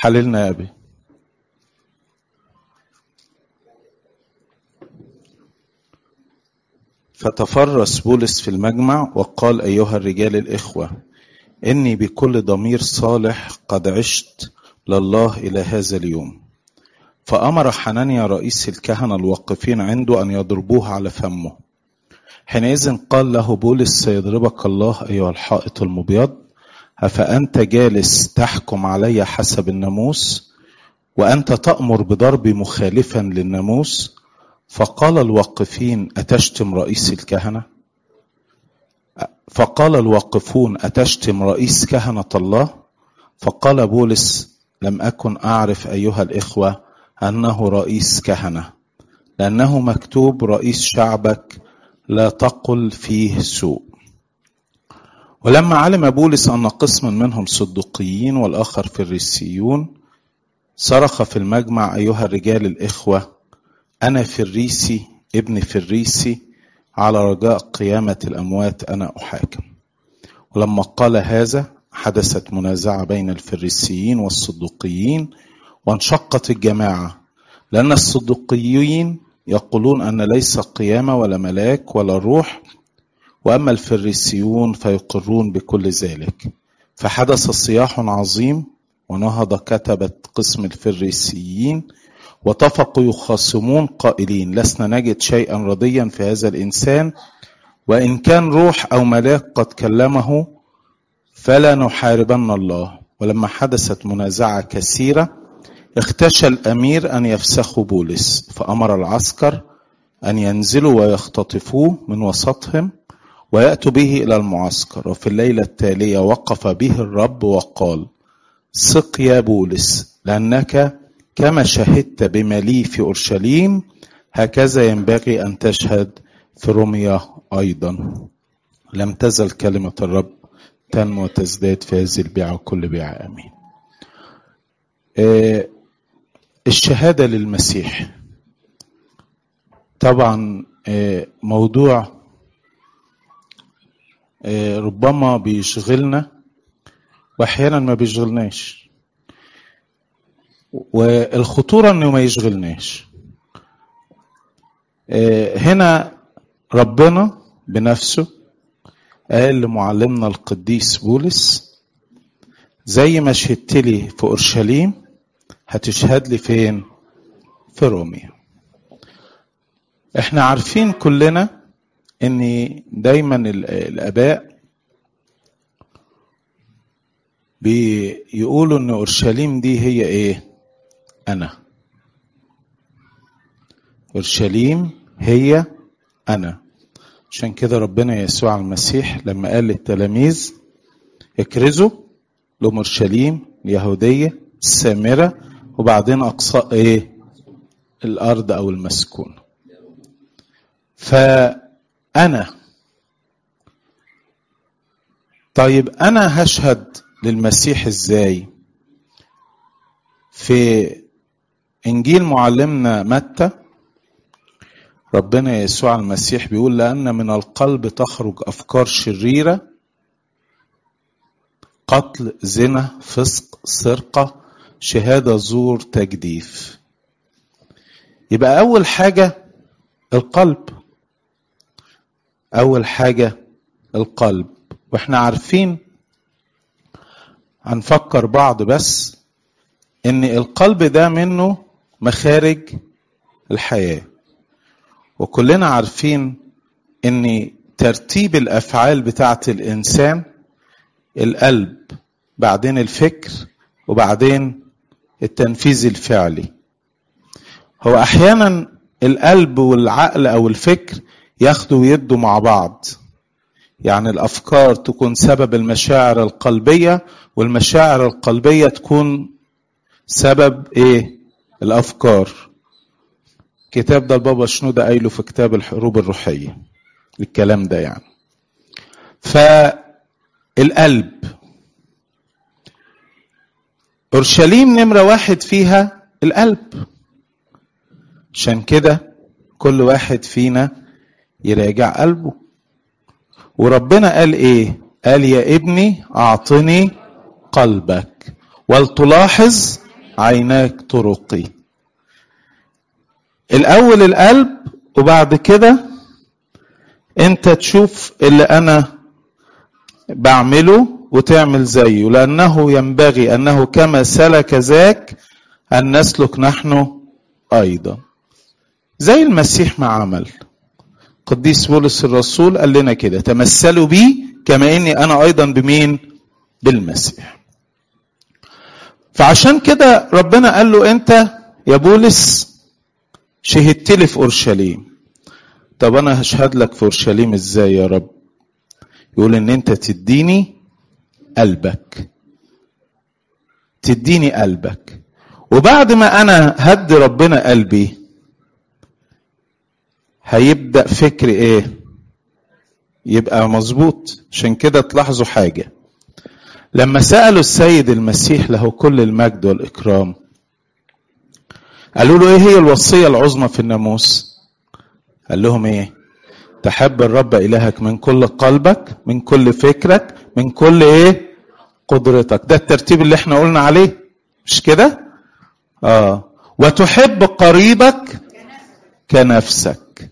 حللنا يا ابي فتفرس بولس في المجمع وقال ايها الرجال الاخوه اني بكل ضمير صالح قد عشت لله الى هذا اليوم فامر حنانيا رئيس الكهنه الواقفين عنده ان يضربوه على فمه حينئذ قال له بولس سيضربك الله ايها الحائط المبيض افانت جالس تحكم علي حسب الناموس وانت تامر بضربي مخالفا للناموس فقال الواقفين اتشتم رئيس الكهنه فقال الواقفون اتشتم رئيس كهنه الله فقال بولس لم اكن اعرف ايها الاخوه انه رئيس كهنه لانه مكتوب رئيس شعبك لا تقل فيه سوء ولما علم بولس ان قسما منهم صدقيين والاخر فريسيون صرخ في المجمع ايها الرجال الاخوه انا فريسي ابن فريسي على رجاء قيامه الاموات انا احاكم ولما قال هذا حدثت منازعه بين الفريسيين والصدقيين وانشقت الجماعه لان الصدقيين يقولون ان ليس قيامه ولا ملاك ولا روح واما الفريسيون فيقرون بكل ذلك فحدث صياح عظيم ونهض كتبه قسم الفريسيين واتفقوا يخاصمون قائلين لسنا نجد شيئا رضيا في هذا الانسان وان كان روح او ملاك قد كلمه فلا نحاربن الله ولما حدثت منازعه كثيره اختشى الامير ان يفسخوا بولس فامر العسكر ان ينزلوا ويختطفوه من وسطهم وياتوا به الى المعسكر وفي الليله التاليه وقف به الرب وقال ثق يا بولس لانك كما شهدت بما لي في اورشليم هكذا ينبغي ان تشهد في روميا ايضا لم تزل كلمه الرب تنمو وتزداد في هذه البيعه وكل بيعه امين آه الشهاده للمسيح طبعا آه موضوع آه ربما بيشغلنا واحيانا ما بيشغلناش والخطوره انه ما يشغلناش هنا ربنا بنفسه قال لمعلمنا القديس بولس زي ما شهدت لي في اورشليم هتشهد لي فين في روميا احنا عارفين كلنا ان دايما الاباء بيقولوا ان اورشليم دي هي ايه انا اورشليم هي انا عشان كده ربنا يسوع المسيح لما قال للتلاميذ اكرزوا لهم اورشليم اليهوديه السامره وبعدين اقصاء ايه الارض او المسكون فانا طيب انا هشهد للمسيح ازاي في انجيل معلمنا متى ربنا يسوع المسيح بيقول لان من القلب تخرج افكار شريره قتل زنا فسق سرقه شهاده زور تجديف يبقى اول حاجه القلب اول حاجه القلب واحنا عارفين هنفكر بعض بس ان القلب ده منه مخارج الحياه وكلنا عارفين ان ترتيب الافعال بتاعه الانسان القلب بعدين الفكر وبعدين التنفيذ الفعلي هو احيانا القلب والعقل او الفكر ياخدوا ويدوا مع بعض يعني الافكار تكون سبب المشاعر القلبيه والمشاعر القلبيه تكون سبب ايه الافكار كتاب ده البابا شنودة قايله في كتاب الحروب الروحيه الكلام ده يعني فالقلب اورشليم نمره واحد فيها القلب عشان كده كل واحد فينا يراجع قلبه وربنا قال ايه قال يا ابني اعطني قلبك ولتلاحظ عيناك طرقي الاول القلب وبعد كده انت تشوف اللي انا بعمله وتعمل زيه لانه ينبغي انه كما سلك ذاك ان نسلك نحن ايضا زي المسيح ما عمل قديس بولس الرسول قال لنا كده تمثلوا بي كما اني انا ايضا بمين بالمسيح فعشان كده ربنا قال له انت يا بولس شهدت لي في اورشليم طب انا هشهد لك في اورشليم ازاي يا رب يقول ان انت تديني قلبك تديني قلبك وبعد ما انا هدي ربنا قلبي هيبدا فكر ايه يبقى مظبوط عشان كده تلاحظوا حاجه لما سالوا السيد المسيح له كل المجد والاكرام قالوا له ايه هي الوصيه العظمى في الناموس قال لهم ايه تحب الرب الهك من كل قلبك من كل فكرك من كل ايه قدرتك ده الترتيب اللي احنا قلنا عليه مش كده اه وتحب قريبك كنفسك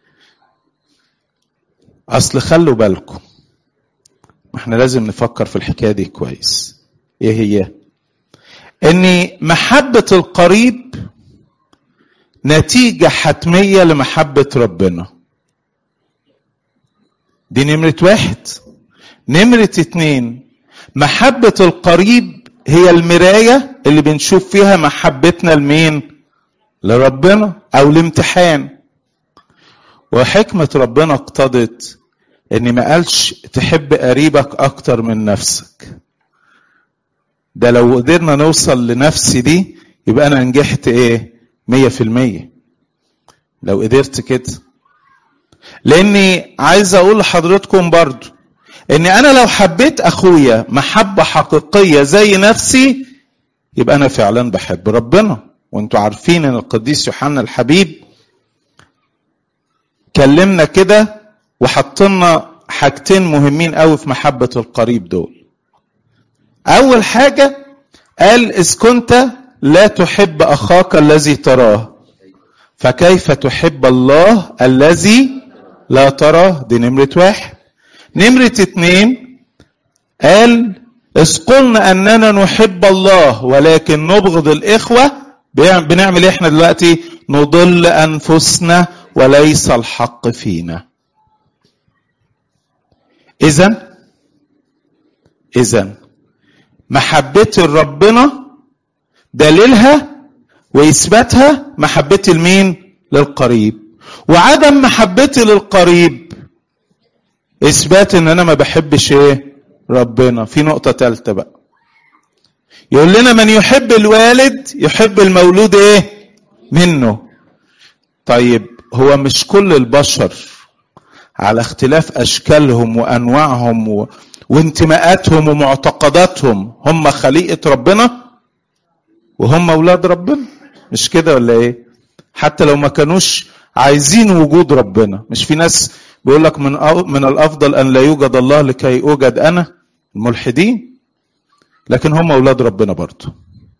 اصل خلوا بالكم احنا لازم نفكر في الحكايه دي كويس ايه هي ان محبه القريب نتيجه حتميه لمحبه ربنا دي نمره واحد نمره اتنين محبه القريب هي المرايه اللي بنشوف فيها محبتنا لمين لربنا او الامتحان وحكمة ربنا اقتضت ان ما قالش تحب قريبك اكتر من نفسك ده لو قدرنا نوصل لنفسي دي يبقى انا نجحت ايه مية في المية لو قدرت كده لاني عايز اقول لحضرتكم برضو ان انا لو حبيت اخويا محبة حقيقية زي نفسي يبقى انا فعلا بحب ربنا وانتوا عارفين ان القديس يوحنا الحبيب كلمنا كده وحطلنا حاجتين مهمين قوي في محبة القريب دول أول حاجة قال إذ كنت لا تحب أخاك الذي تراه فكيف تحب الله الذي لا تراه دي نمرة واحد نمرة اتنين قال إذ قلنا أننا نحب الله ولكن نبغض الإخوة بنعمل إيه إحنا دلوقتي نضل أنفسنا وليس الحق فينا اذا اذا محبتي لربنا دليلها واثباتها محبتي لمين للقريب وعدم محبتي للقريب اثبات ان انا ما بحبش ايه ربنا في نقطه ثالثه بقى يقول لنا من يحب الوالد يحب المولود ايه منه طيب هو مش كل البشر على اختلاف اشكالهم وانواعهم و... وانتماءاتهم ومعتقداتهم هم خليقه ربنا وهم اولاد ربنا مش كده ولا ايه حتى لو ما كانوش عايزين وجود ربنا مش في ناس بيقول لك من أو... من الافضل ان لا يوجد الله لكي اوجد انا الملحدين لكن هم اولاد ربنا برضه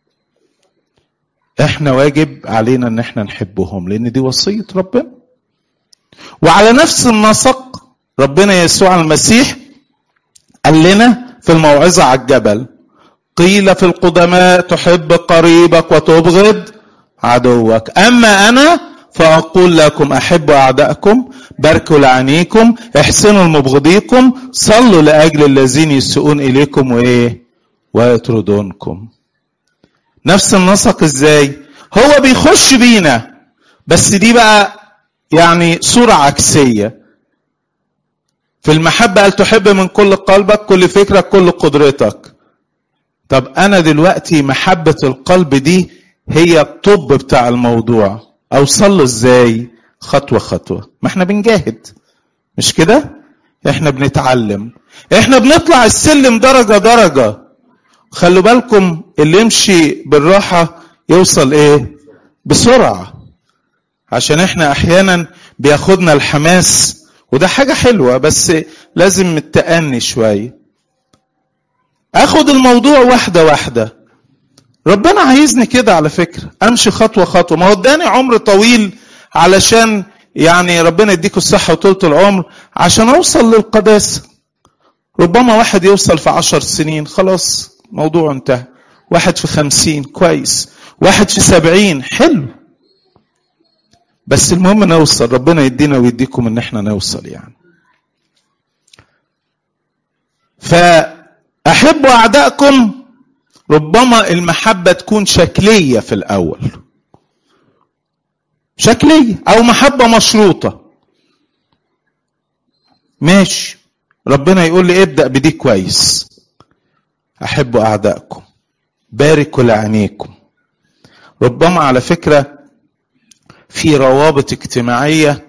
احنا واجب علينا ان احنا نحبهم لان دي وصيه ربنا وعلى نفس النسق ربنا يسوع المسيح قال لنا في الموعظه على الجبل قيل في القدماء تحب قريبك وتبغض عدوك اما انا فاقول لكم احبوا اعدائكم باركوا لعينيكم احسنوا لمبغضيكم صلوا لاجل الذين يسيئون اليكم وايه ويطردونكم نفس النسق ازاي هو بيخش بينا بس دي بقى يعني صورة عكسية في المحبة قال تحب من كل قلبك كل فكرك كل قدرتك طب أنا دلوقتي محبة القلب دي هي الطب بتاع الموضوع أوصل له إزاي خطوة خطوة ما احنا بنجاهد مش كده احنا بنتعلم احنا بنطلع السلم درجة درجة خلوا بالكم اللي يمشي بالراحة يوصل ايه بسرعة عشان احنا احيانا بياخدنا الحماس وده حاجة حلوة بس لازم التأني شوية اخد الموضوع واحدة واحدة ربنا عايزني كده على فكرة امشي خطوة خطوة ما هو اداني عمر طويل علشان يعني ربنا يديكوا الصحة وطولة العمر عشان اوصل للقداسة ربما واحد يوصل في عشر سنين خلاص موضوع انتهى واحد في خمسين كويس واحد في سبعين حلو بس المهم نوصل ربنا يدينا ويديكم ان احنا نوصل يعني فأحبوا أعدائكم ربما المحبة تكون شكلية في الأول شكلية أو محبة مشروطة ماشي ربنا يقول لي ابدأ بدي كويس أحبوا أعدائكم باركوا لعينيكم ربما على فكرة في روابط اجتماعية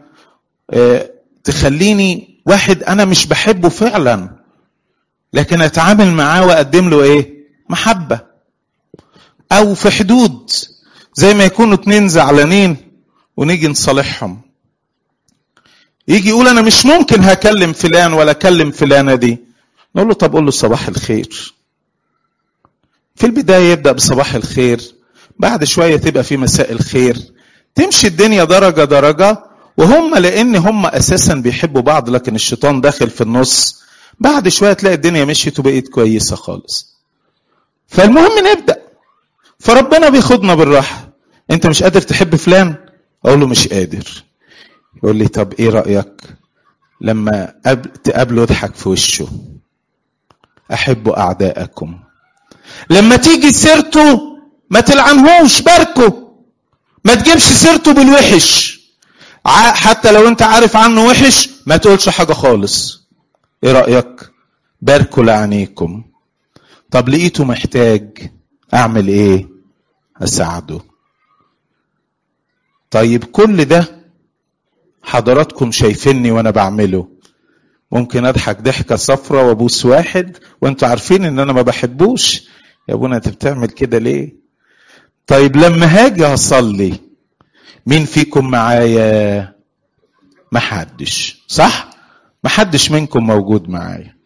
تخليني واحد أنا مش بحبه فعلا لكن أتعامل معاه وأقدم له إيه محبة أو في حدود زي ما يكونوا اتنين زعلانين ونيجي نصالحهم يجي يقول انا مش ممكن هكلم فلان ولا اكلم فلانه دي نقول له طب قول له صباح الخير في البدايه يبدا بصباح الخير بعد شويه تبقى في مساء الخير تمشي الدنيا درجه درجه وهم لان هم اساسا بيحبوا بعض لكن الشيطان داخل في النص بعد شويه تلاقي الدنيا مشيت وبقيت كويسه خالص فالمهم نبدا فربنا بياخدنا بالراحه انت مش قادر تحب فلان اقول له مش قادر يقول لي طب ايه رايك لما تقابله اضحك في وشه احبوا اعداءكم لما تيجي سيرته ما تلعنهوش باركه ما تجيبش سيرته بالوحش حتى لو انت عارف عنه وحش ما تقولش حاجه خالص ايه رايك باركوا لعينيكم طب لقيته محتاج اعمل ايه اساعده طيب كل ده حضراتكم شايفيني وانا بعمله ممكن اضحك ضحكه صفرة وابوس واحد وانتوا عارفين ان انا ما بحبوش يا ابونا انت بتعمل كده ليه طيب لما هاجي اصلي مين فيكم معايا محدش صح محدش منكم موجود معايا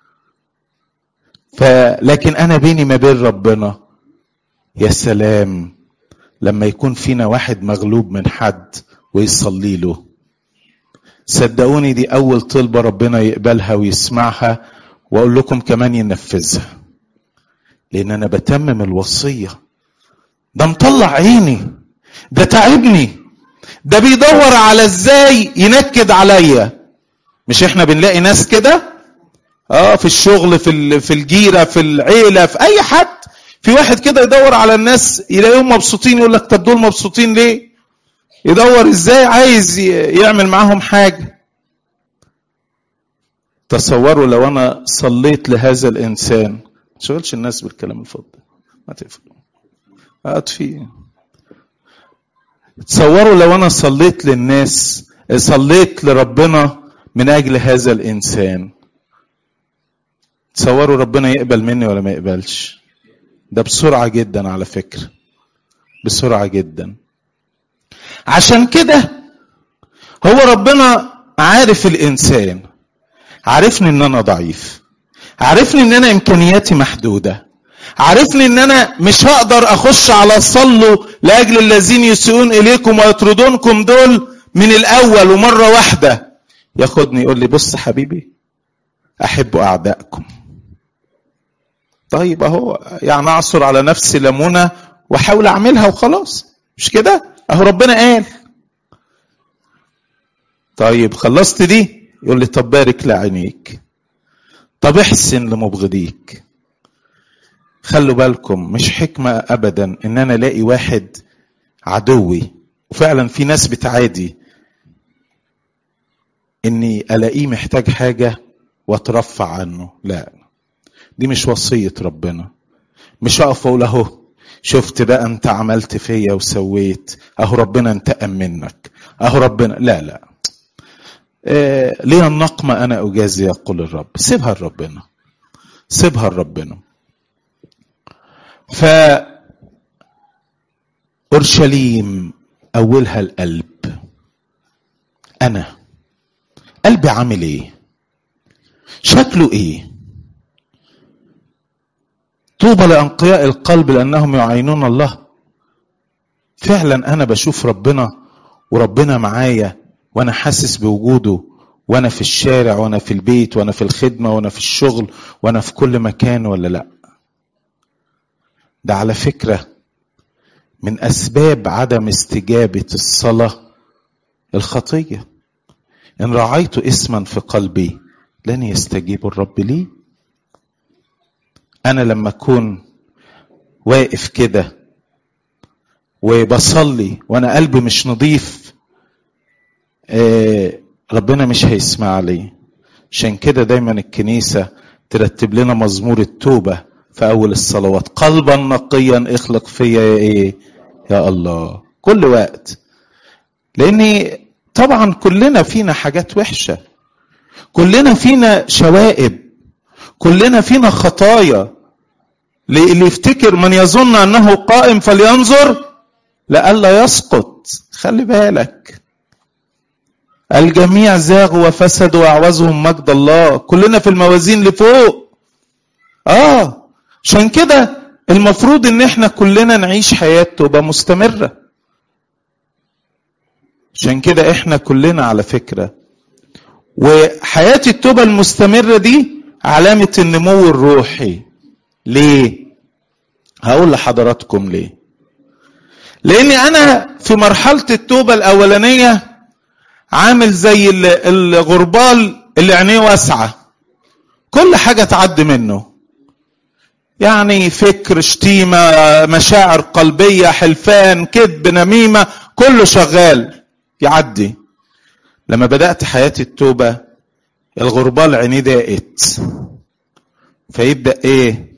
فلكن انا بيني ما بين ربنا يا سلام لما يكون فينا واحد مغلوب من حد ويصلي له صدقوني دي اول طلبة ربنا يقبلها ويسمعها واقول لكم كمان ينفذها لان انا بتمم الوصية ده مطلع عيني ده تعبني ده بيدور على ازاي ينكد عليا مش احنا بنلاقي ناس كده اه في الشغل في في الجيره في العيله في اي حد في واحد كده يدور على الناس يلاقيهم مبسوطين يقول لك طب دول مبسوطين ليه يدور ازاي عايز يعمل معاهم حاجه تصوروا لو انا صليت لهذا الانسان ما تشغلش الناس بالكلام الفاضي ما تقفل اطفي تصوروا لو انا صليت للناس صليت لربنا من اجل هذا الانسان تصوروا ربنا يقبل مني ولا ما يقبلش ده بسرعه جدا على فكره بسرعه جدا عشان كده هو ربنا عارف الانسان عارفني ان انا ضعيف عارفني ان انا امكانياتي محدوده عارفني ان انا مش هقدر اخش على صلوا لاجل الذين يسيئون اليكم ويطردونكم دول من الاول ومره واحده ياخدني يقول لي بص حبيبي احب اعدائكم طيب اهو يعني اعصر على نفسي ليمونه واحاول اعملها وخلاص مش كده اهو ربنا قال طيب خلصت دي يقول لي طب بارك لعينيك طب احسن لمبغضيك خلوا بالكم مش حكمة أبدا إن أنا ألاقي واحد عدوي وفعلا في ناس بتعادي إني ألاقيه محتاج حاجة وأترفع عنه لا دي مش وصية ربنا مش هقف أقول أهو شفت بقى أنت عملت فيا وسويت أهو ربنا انتقم منك أهو ربنا لا لا آه ليه النقمة أنا أجازي يقول الرب سيبها لربنا سيبها لربنا ف اورشليم اولها القلب انا قلبي عامل ايه شكله ايه طوبى لانقياء القلب لانهم يعينون الله فعلا انا بشوف ربنا وربنا معايا وانا حاسس بوجوده وانا في الشارع وانا في البيت وانا في الخدمه وانا في الشغل وانا في كل مكان ولا لا ده على فكره من اسباب عدم استجابه الصلاه الخطيه ان رعيت اسما في قلبي لن يستجيب الرب لي انا لما اكون واقف كده وبصلي وانا قلبي مش نظيف آه ربنا مش هيسمع لي عشان كده دايما الكنيسة ترتب لنا مزمور التوبة في أول الصلوات قلبا نقيا اخلق فيا يا إيه يا الله كل وقت لأني طبعا كلنا فينا حاجات وحشة كلنا فينا شوائب كلنا فينا خطايا اللي يفتكر من يظن أنه قائم فلينظر لئلا يسقط خلي بالك الجميع زاغوا وفسدوا واعوزهم مجد الله كلنا في الموازين لفوق اه عشان كده المفروض ان احنا كلنا نعيش حياة توبة مستمرة عشان كده احنا كلنا على فكرة وحياة التوبة المستمرة دي علامة النمو الروحي ليه هقول لحضراتكم ليه لاني انا في مرحلة التوبة الاولانية عامل زي الغربال اللي عينيه واسعة كل حاجة تعدي منه يعني فكر شتيمة مشاعر قلبية حلفان كذب نميمة كله شغال يعدي لما بدأت حياة التوبة الغربال عينيه ضاقت فيبدأ ايه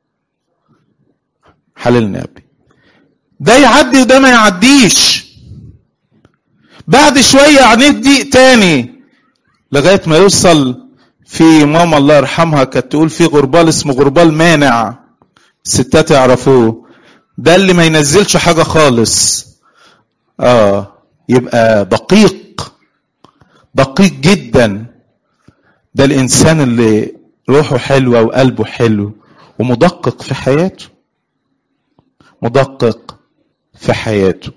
حللنا ابي ده يعدي وده ما يعديش بعد شوية عينيه تضيق تاني لغاية ما يوصل في ماما الله يرحمها كانت تقول في غربال اسمه غربال مانع الستات يعرفوه ده اللي ما ينزلش حاجة خالص اه يبقى دقيق دقيق جدا ده الانسان اللي روحه حلوة وقلبه حلو ومدقق في حياته مدقق في حياته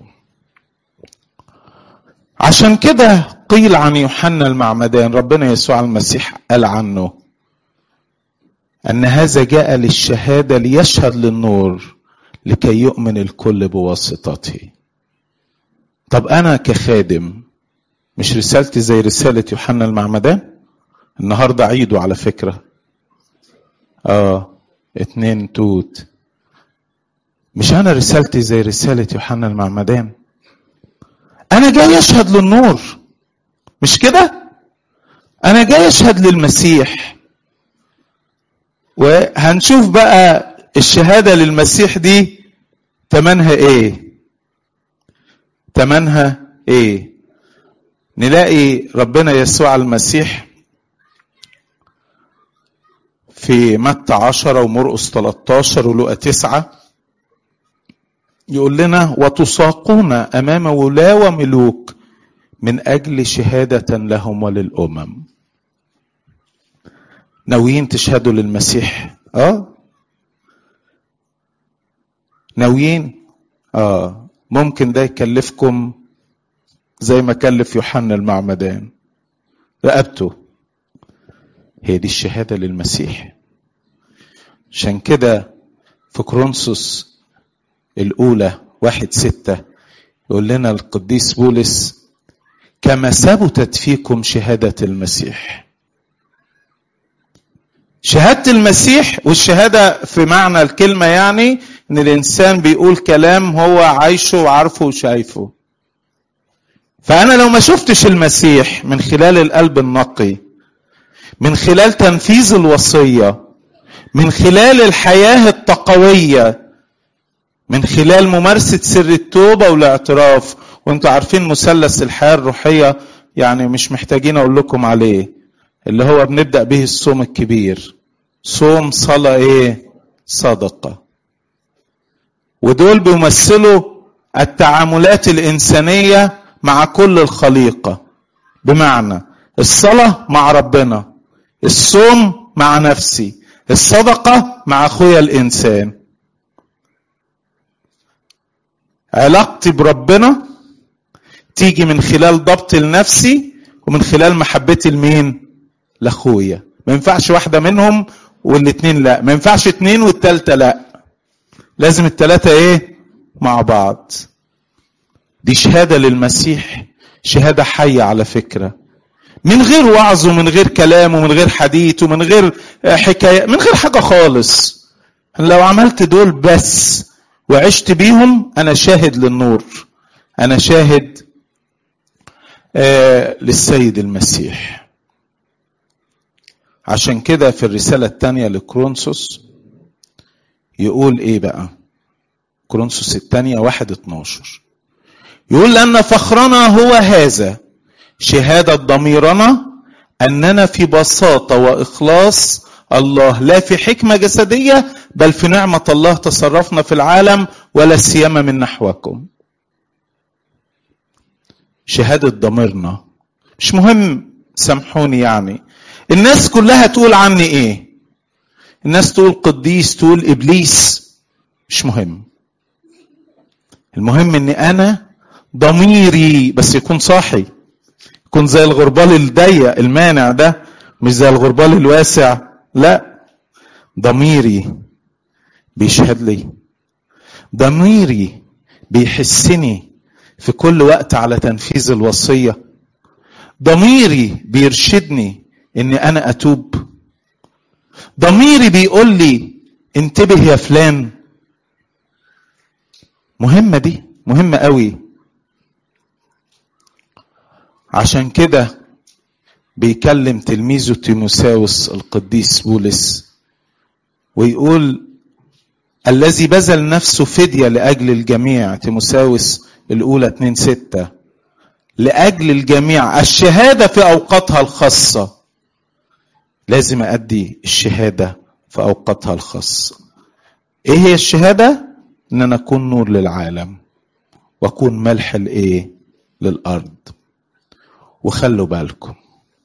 عشان كده قيل عن يوحنا المعمدان ربنا يسوع المسيح قال عنه ان هذا جاء للشهاده ليشهد للنور لكي يؤمن الكل بواسطته طب انا كخادم مش رسالتي زي رساله يوحنا المعمدان النهارده عيده على فكره اه اتنين توت مش انا رسالتي زي رساله يوحنا المعمدان انا جاي اشهد للنور مش كده انا جاي اشهد للمسيح وهنشوف بقى الشهاده للمسيح دي تمنها ايه تمنها ايه نلاقي ربنا يسوع المسيح في متى عشرة ومرقس 13 ولقى تسعة يقول لنا وتساقون امام ولاة وملوك من اجل شهاده لهم وللامم ناويين تشهدوا للمسيح اه ناويين اه ممكن ده يكلفكم زي ما كلف يوحنا المعمدان رقبته هي دي الشهاده للمسيح عشان كده في كرونسوس الأولى واحد ستة يقول لنا القديس بولس كما ثبتت فيكم شهادة المسيح شهادة المسيح والشهادة في معنى الكلمة يعني إن الإنسان بيقول كلام هو عايشه وعارفه وشايفه فأنا لو ما شفتش المسيح من خلال القلب النقي من خلال تنفيذ الوصية من خلال الحياة التقوية من خلال ممارسة سر التوبة والاعتراف وانتوا عارفين مثلث الحياة الروحية يعني مش محتاجين اقول لكم عليه اللي هو بنبدأ به الصوم الكبير صوم صلاة ايه صدقة ودول بيمثلوا التعاملات الإنسانية مع كل الخليقة بمعنى الصلاة مع ربنا الصوم مع نفسي الصدقة مع أخويا الإنسان علاقتي بربنا تيجي من خلال ضبط لنفسي ومن خلال محبتي لمين لاخويا ما ينفعش واحده منهم والاتنين لا ما ينفعش اتنين والتالتة لا لازم التلاتة ايه مع بعض دي شهادة للمسيح شهادة حية على فكرة من غير وعظ ومن غير كلام ومن غير حديث ومن غير حكاية من غير حاجة خالص لو عملت دول بس وعشت بيهم انا شاهد للنور انا شاهد آه للسيد المسيح عشان كده في الرسالة الثانية لكرونسوس يقول ايه بقى كرونسوس الثانية واحد اتناشر يقول لأن فخرنا هو هذا شهادة ضميرنا أننا في بساطة وإخلاص الله لا في حكمة جسدية بل في نعمة الله تصرفنا في العالم ولا سيما من نحوكم شهادة ضميرنا مش مهم سامحوني يعني الناس كلها تقول عني ايه الناس تقول قديس تقول ابليس مش مهم المهم ان انا ضميري بس يكون صاحي يكون زي الغربال الضيق المانع ده مش زي الغربال الواسع لا ضميري بيشهد لي ضميري بيحسني في كل وقت على تنفيذ الوصيه ضميري بيرشدني اني انا اتوب ضميري بيقول لي انتبه يا فلان مهمه دي مهمه قوي عشان كده بيكلم تلميذه تيموساوس القديس بولس ويقول الذي بذل نفسه فدية لأجل الجميع تيموساوس الأولى 2 6 لأجل الجميع الشهادة في أوقاتها الخاصة لازم أدي الشهادة في أوقاتها الخاصة إيه هي الشهادة؟ إن أنا أكون نور للعالم وأكون ملح الإيه؟ للأرض وخلوا بالكم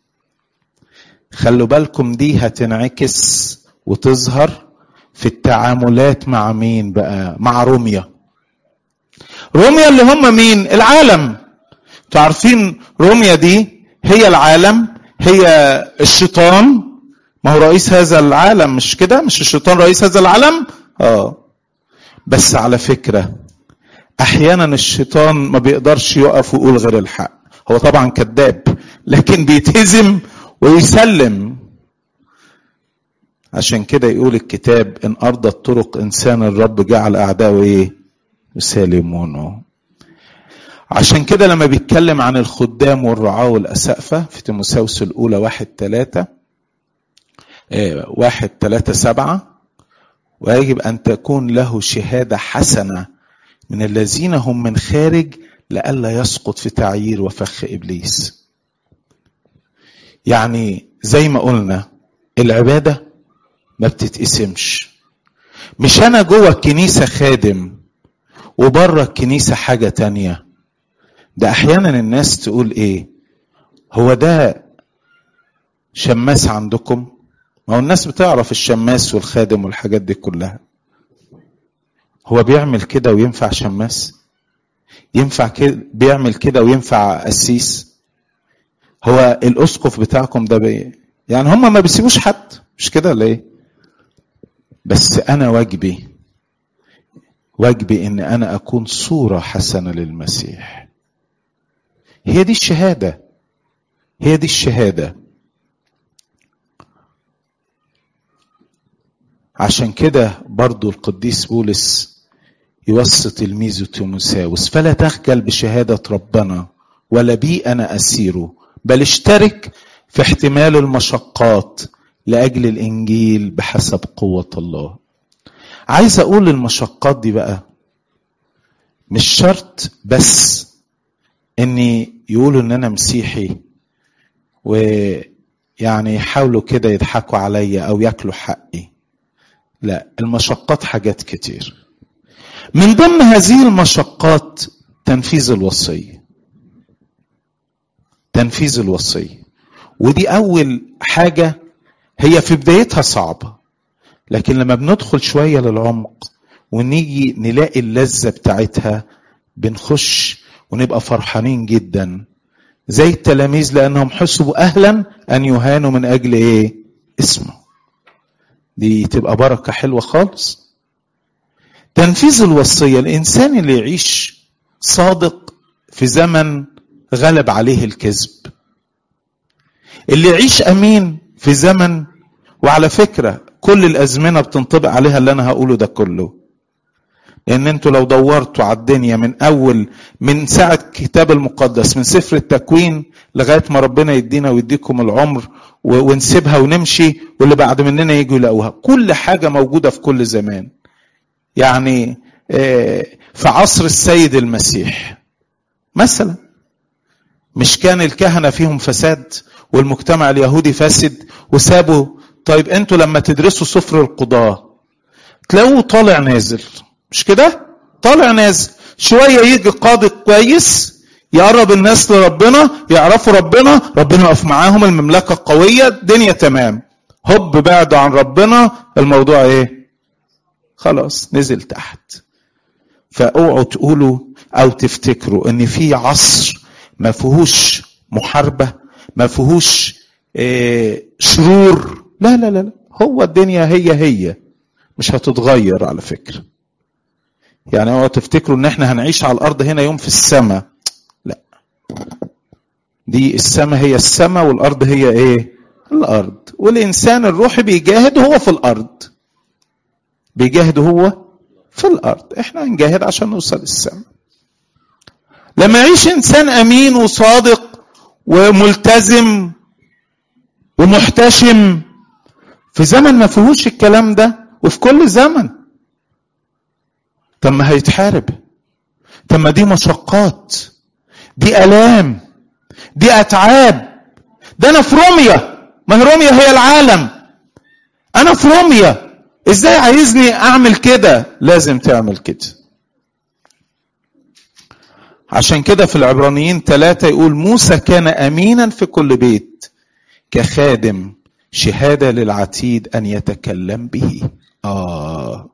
خلوا بالكم دي هتنعكس وتظهر في التعاملات مع مين بقى مع روميا روميا اللي هم مين العالم تعرفين روميا دي هي العالم هي الشيطان ما هو رئيس هذا العالم مش كده مش الشيطان رئيس هذا العالم اه بس على فكرة احيانا الشيطان ما بيقدرش يقف ويقول غير الحق هو طبعا كذاب لكن بيتهزم ويسلم عشان كده يقول الكتاب ان ارضت طرق انسان الرب جعل اعداؤه ايه يسالمونه عشان كده لما بيتكلم عن الخدام والرعاة والأسقفة في تيموساوس الأولى واحد ثلاثة واحد ثلاثة سبعة ويجب أن تكون له شهادة حسنة من الذين هم من خارج لئلا يسقط في تعيير وفخ إبليس يعني زي ما قلنا العبادة ما بتتقسمش مش أنا جوه الكنيسة خادم وبره الكنيسة حاجة تانية ده أحيانا الناس تقول إيه هو ده شماس عندكم ما هو الناس بتعرف الشماس والخادم والحاجات دي كلها هو بيعمل كده وينفع شماس ينفع كده بيعمل كده وينفع قسيس هو الاسقف بتاعكم ده بي يعني هم ما بيسيبوش حد مش كده ولا ايه بس انا واجبي واجبي ان انا اكون صوره حسنه للمسيح هي دي الشهاده هي دي الشهاده عشان كده برضو القديس بولس يوصي تلميذه تيموساوس فلا تخجل بشهادة ربنا ولا بي أنا أسيره بل اشترك في احتمال المشقات لأجل الإنجيل بحسب قوة الله عايز أقول المشقات دي بقى مش شرط بس إني يقولوا إن أنا مسيحي ويعني يحاولوا كده يضحكوا عليا أو ياكلوا حقي لا المشقات حاجات كتير من ضمن هذه المشقات تنفيذ الوصيه تنفيذ الوصيه ودي اول حاجه هي في بدايتها صعبه لكن لما بندخل شوية للعمق ونيجي نلاقي اللذة بتاعتها بنخش ونبقى فرحانين جدا زي التلاميذ لأنهم حسبوا أهلا أن يهانوا من أجل إيه اسمه دي تبقى بركة حلوة خالص تنفيذ الوصية الإنسان اللي يعيش صادق في زمن غلب عليه الكذب اللي يعيش أمين في زمن وعلى فكرة كل الأزمنة بتنطبق عليها اللي أنا هقوله ده كله لأن أنتوا لو دورتوا على الدنيا من أول من ساعة كتاب المقدس من سفر التكوين لغاية ما ربنا يدينا ويديكم العمر ونسيبها ونمشي واللي بعد مننا يجوا يلاقوها كل حاجة موجودة في كل زمان يعني في عصر السيد المسيح مثلا مش كان الكهنة فيهم فساد والمجتمع اليهودي فاسد وسابوا طيب انتوا لما تدرسوا سفر القضاة تلاقوه طالع نازل مش كده طالع نازل شوية يجي قاضي كويس يقرب الناس لربنا يعرفوا ربنا ربنا يقف معاهم المملكة قوية الدنيا تمام هوب بعدوا عن ربنا الموضوع ايه خلاص نزل تحت فاوعوا تقولوا او تفتكروا ان في عصر ما فيهوش محاربة ما فيهوش إيه شرور لا لا لا هو الدنيا هي هي مش هتتغير على فكرة يعني اوعوا تفتكروا ان احنا هنعيش على الارض هنا يوم في السماء لا دي السماء هي السماء والارض هي ايه الارض والانسان الروحي بيجاهد هو في الارض بيجاهد هو في الارض احنا هنجاهد عشان نوصل السماء لما يعيش انسان امين وصادق وملتزم ومحتشم في زمن ما فيهوش الكلام ده وفي كل زمن طب ما هيتحارب طب ما دي مشقات دي الام دي اتعاب ده انا في روميا ما هي روميا هي العالم انا في روميا ازاي عايزني اعمل كده لازم تعمل كده عشان كده في العبرانيين ثلاثة يقول موسى كان أمينا في كل بيت كخادم شهادة للعتيد أن يتكلم به آه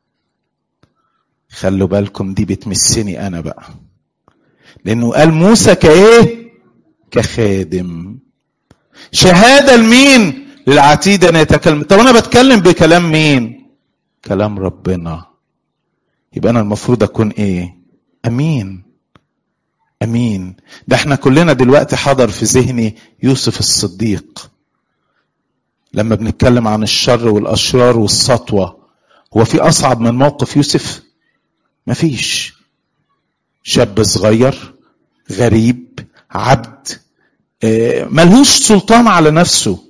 خلوا بالكم دي بتمسني أنا بقى لأنه قال موسى كإيه كخادم شهادة لمين للعتيد أن يتكلم طب أنا بتكلم بكلام مين كلام ربنا يبقى أنا المفروض أكون إيه أمين امين ده احنا كلنا دلوقتي حضر في ذهني يوسف الصديق لما بنتكلم عن الشر والاشرار والسطوه هو في اصعب من موقف يوسف مفيش شاب صغير غريب عبد ملهوش سلطان على نفسه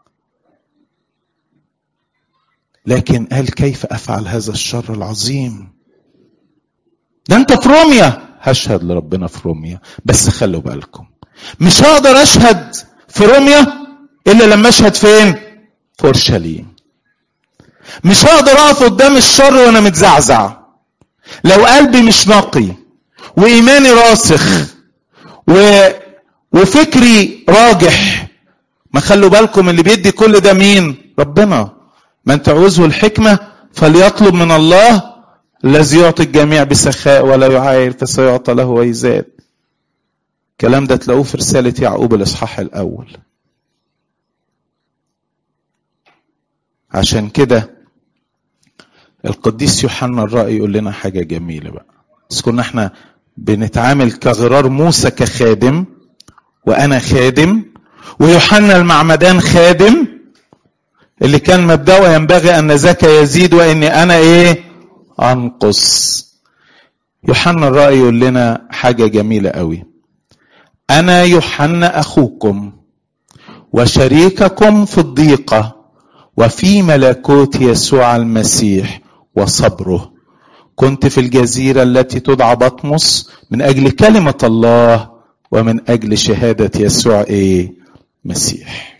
لكن قال كيف افعل هذا الشر العظيم ده انت في روميا هشهد لربنا في روميا بس خلوا بالكم مش هقدر اشهد في روميا الا لما اشهد فين في اورشليم مش هقدر اقف قدام الشر وانا متزعزع لو قلبي مش نقي وايماني راسخ و... وفكري راجح ما خلوا بالكم اللي بيدي كل ده مين ربنا من تعوزه الحكمه فليطلب من الله الذي يعطي الجميع بسخاء ولا يعاير فسيعطى له ويزاد الكلام ده تلاقوه في رسالة يعقوب الإصحاح الأول عشان كده القديس يوحنا الرأي يقول لنا حاجة جميلة بقى بس كنا احنا بنتعامل كغرار موسى كخادم وأنا خادم ويوحنا المعمدان خادم اللي كان مبدأه ينبغي أن ذاك يزيد وإني أنا إيه أنقص يوحنا الرأي يقول لنا حاجة جميلة قوي أنا يوحنا أخوكم وشريككم في الضيقة وفي ملكوت يسوع المسيح وصبره كنت في الجزيرة التي تدعى بطمس من أجل كلمة الله ومن أجل شهادة يسوع إيه مسيح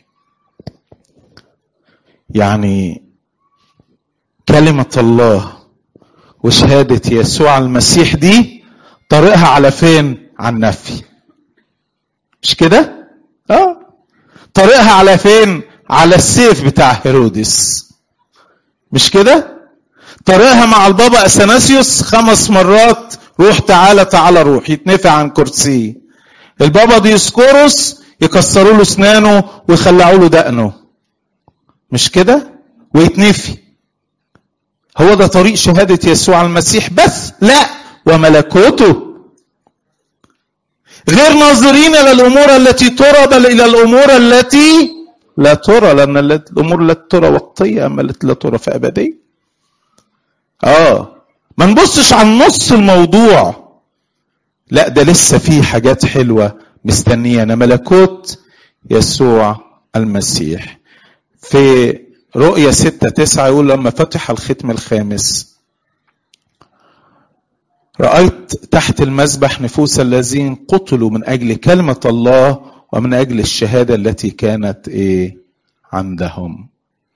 يعني كلمة الله وشهادة يسوع المسيح دي طريقها على فين؟ على النفي. مش كده؟ اه طريقها على فين؟ على السيف بتاع هيرودس. مش كده طريقها مع البابا اثناسيوس خمس مرات روح تعالى تعالى روح يتنفع عن كرسيه البابا ديسكوروس يكسروا له اسنانه ويخلعوا له دقنه مش كده ويتنفي هو ده طريق شهادة يسوع المسيح بس لا وملكوته غير ناظرين الى الامور التي ترى بل الى الامور التي لا ترى لان الامور التي ترى وقتيه اما التي لا ترى فابديه اه ما نبصش على نص الموضوع لا ده لسه فيه حاجات حلوه مستنيانا ملكوت يسوع المسيح في رؤيا ستة تسعة يقول لما فتح الختم الخامس رأيت تحت المذبح نفوس الذين قتلوا من أجل كلمة الله ومن أجل الشهادة التي كانت إيه عندهم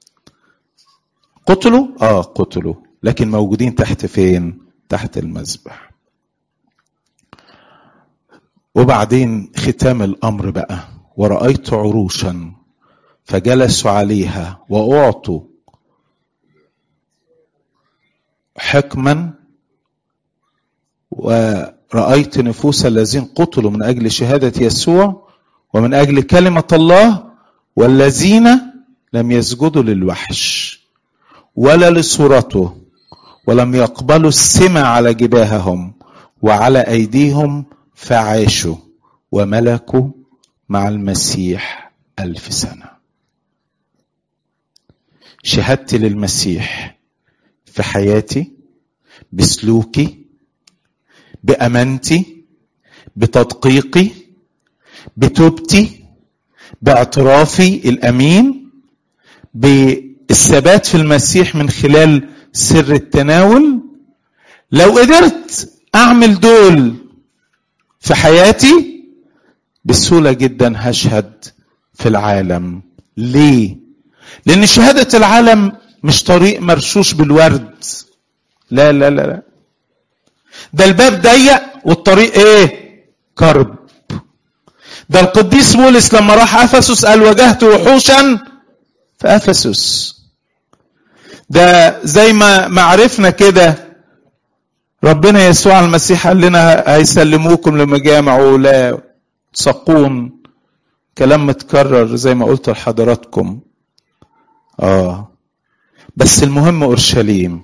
قتلوا آه قتلوا لكن موجودين تحت فين تحت المذبح وبعدين ختام الأمر بقى ورأيت عروشا فجلسوا عليها وأعطوا حكما ورأيت نفوس الذين قتلوا من أجل شهادة يسوع ومن أجل كلمة الله والذين لم يسجدوا للوحش ولا لصورته ولم يقبلوا السمع على جباههم وعلى أيديهم فعاشوا وملكوا مع المسيح ألف سنة شهادتي للمسيح في حياتي بسلوكي بامانتي بتدقيقي بتوبتي باعترافي الامين بالثبات في المسيح من خلال سر التناول لو قدرت اعمل دول في حياتي بسهوله جدا هشهد في العالم ليه لان شهاده العالم مش طريق مرشوش بالورد لا لا لا لا ده الباب ضيق والطريق ايه كرب ده القديس بولس لما راح افسس قال واجهت وحوشا في افسس ده زي ما ما عرفنا كده ربنا يسوع المسيح قال لنا هيسلموكم لمجامع ولا تسقون كلام متكرر زي ما قلت لحضراتكم اه بس المهم اورشليم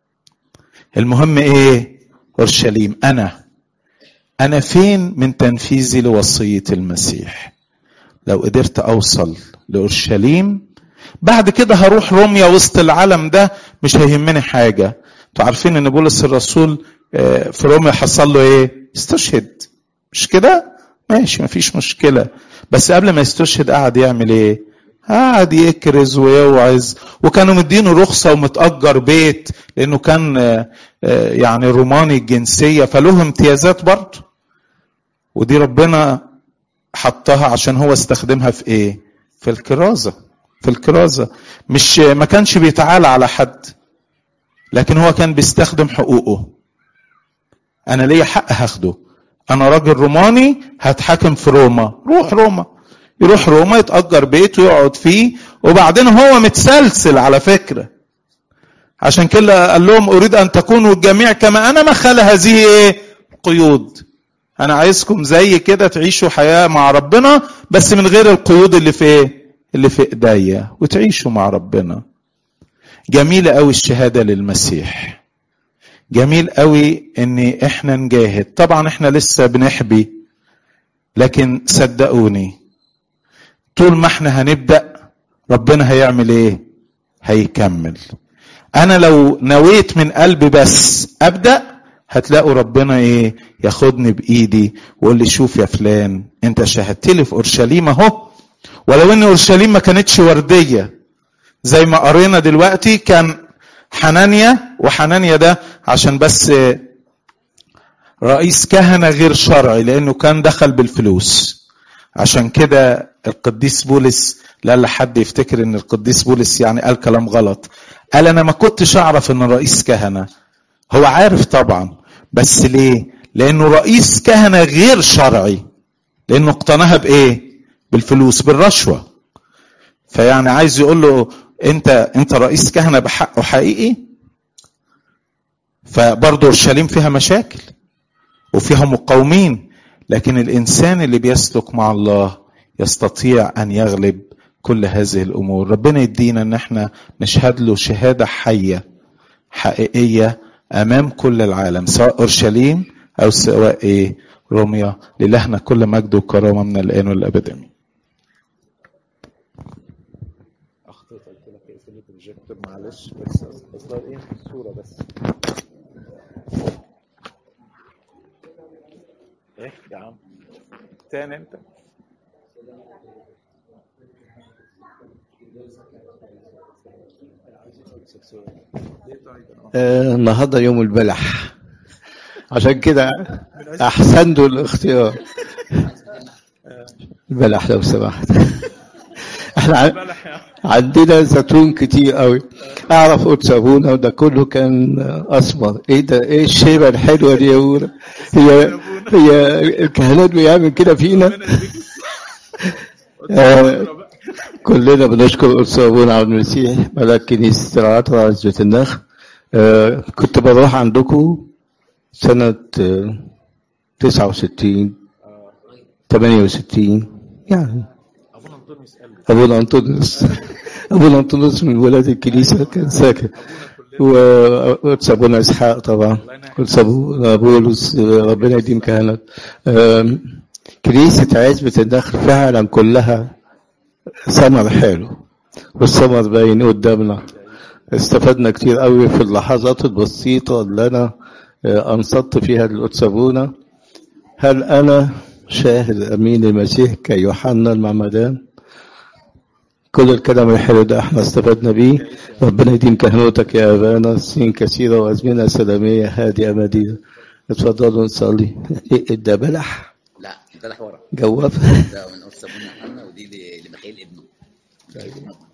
المهم ايه اورشليم انا انا فين من تنفيذي لوصيه المسيح لو قدرت اوصل لاورشليم بعد كده هروح روميا وسط العالم ده مش هيهمني حاجه انتوا عارفين ان بولس الرسول في روميا حصل له ايه استشهد مش كده ماشي مفيش مشكله بس قبل ما يستشهد قعد يعمل ايه قعد يكرز ويوعظ وكانوا مدينه رخصة ومتأجر بيت لأنه كان يعني روماني الجنسية فله امتيازات برضه ودي ربنا حطها عشان هو استخدمها في ايه في الكرازة في الكرازة مش ما كانش بيتعالى على حد لكن هو كان بيستخدم حقوقه انا ليا حق هاخده انا راجل روماني هتحاكم في روما روح روما يروح روما يتأجر بيت ويقعد فيه وبعدين هو متسلسل على فكرة عشان كده قال لهم أريد أن تكونوا الجميع كما أنا ما خلى هذه إيه؟ قيود أنا عايزكم زي كده تعيشوا حياة مع ربنا بس من غير القيود اللي في إيه؟ اللي في إيديا وتعيشوا مع ربنا جميلة قوي الشهادة للمسيح جميل قوي ان احنا نجاهد طبعا احنا لسه بنحبي لكن صدقوني طول ما احنا هنبدا ربنا هيعمل ايه هيكمل انا لو نويت من قلبي بس ابدا هتلاقوا ربنا ايه ياخدني بايدي ويقول لي شوف يا فلان انت شاهدت لي في اورشليم اهو ولو ان اورشليم ما كانتش ورديه زي ما قرينا دلوقتي كان حنانيا وحنانيا ده عشان بس رئيس كهنة غير شرعي لأنه كان دخل بالفلوس عشان كده القديس بولس لا لحد يفتكر ان القديس بولس يعني قال كلام غلط قال انا ما كنتش اعرف ان رئيس كهنة هو عارف طبعا بس ليه لانه رئيس كهنة غير شرعي لانه اقتناها بايه بالفلوس بالرشوة فيعني عايز يقول له انت انت رئيس كهنه بحق وحقيقي فبرضه اورشليم فيها مشاكل وفيها مقاومين لكن الانسان اللي بيسلك مع الله يستطيع ان يغلب كل هذه الامور ربنا يدينا ان احنا نشهد له شهاده حيه حقيقيه امام كل العالم سواء اورشليم او سواء ايه روميا للهنا كل مجد وكرامه من الان والابد امين اخطيت قلت لك اقفل البروجيكتور معلش بس اصلا ايه الصوره بس ايه يا عم تاني انت آه، النهارده يوم البلح عشان كده احسنتوا الاختيار البلح لو سمحت احنا ع- عندنا زيتون كتير قوي اعرف قدس ابونا وده كله كان اسمر ايه ده ايه الشيبه الحلوه دي يا ابونا هي هي الكهنات بيعمل كده فينا آه، كلنا بنشكر قدس ابونا عبد المسيح ملاك كنيسه العطره عزبة النخل آه، كنت بروح عندكم سنة آه، 69 68 يعني ابونا انطونيوس قال لي أبونا أنطونيوس أبونا أنطونيوس من ولاد الكنيسة كان ساكن وقدس أبونا إسحاق طبعا قدس أبونا بولس آه، ربنا يديم كهنة آم، كنيسة عزبة النخل فعلا كلها ثمر حلو والثمر باين قدامنا استفدنا كتير قوي في اللحظات البسيطة اللي أنا آه، أنصت فيها للقدس أبونا هل أنا شاهد أمين المسيح كيوحنا المعمدان كل الكلام الحلو ده احنا استفدنا بيه ربنا يديم كهنوتك يا أبانا سنين كثيرة وأزمنة سلامية هادئة مدينة اتفضلوا نصلي ايه ده بلح لا ده ورا جواب ده من قدس ابونا يوحنا ودي ل- لميخائيل ابنه